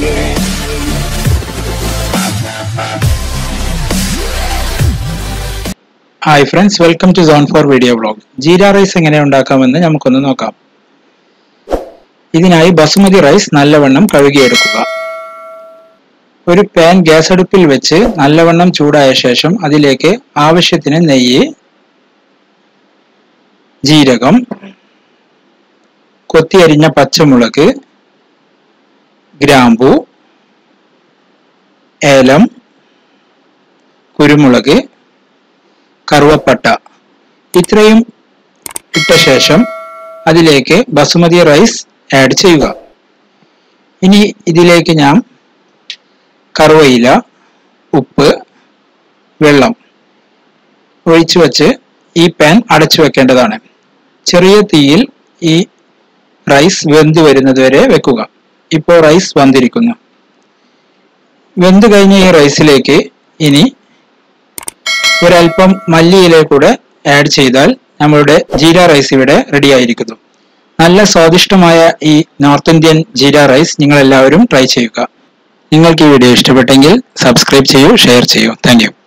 hi friends welcome to zone four video vlog jeera rice എങ്ങനെ ഉണ്ടാക്കാമെന്ന് നമുക്കൊന്ന് നോക്കാം ഇതിനായി ബസുമതി റൈസ് നല്ലവണ്ണം കഴുകിയെടുക്കുക ഒരു പാൻ ഗ്യാസ് അടുപ്പിൽ വെച്ച് നല്ലവണ്ണം ചൂടായ ശേഷം അതിലേക്ക് ആവശ്യത്തിന് നെയ്യ് ജീരകം കൊത്തിയരിഞ്ഞ പച്ചമുളക് ഗ്രാമ്പു ഏലം കുരുമുളക് കറുവപ്പട്ട ഇത്രയും ഇട്ട ശേഷം അതിലേക്ക് ബസുമതി റൈസ് ആഡ് ചെയ്യുക ഇനി ഇതിലേക്ക് ഞാൻ കറുവയില ഉപ്പ് വെള്ളം ഒഴിച്ചു വച്ച് ഈ പാൻ അടച്ചു വെക്കേണ്ടതാണ് ചെറിയ തീയിൽ ഈ റൈസ് വെന്ത് വരുന്നത് വരെ വെക്കുക ഇപ്പോൾ റൈസ് വന്നിരിക്കുന്നു വെന്ത് കഴിഞ്ഞ ഈ റൈസിലേക്ക് ഇനി ഒരല്പം മല്ലിയില കൂടെ ആഡ് ചെയ്താൽ നമ്മളുടെ ജീര റൈസ് ഇവിടെ റെഡി ആയിരിക്കുന്നു നല്ല സ്വാദിഷ്ടമായ ഈ നോർത്ത് ഇന്ത്യൻ ജീര റൈസ് നിങ്ങൾ എല്ലാവരും ട്രൈ ചെയ്യുക നിങ്ങൾക്ക് ഈ വീഡിയോ ഇഷ്ടപ്പെട്ടെങ്കിൽ സബ്സ്ക്രൈബ് ചെയ്യൂ ഷെയർ ചെയ്യൂ താങ്ക്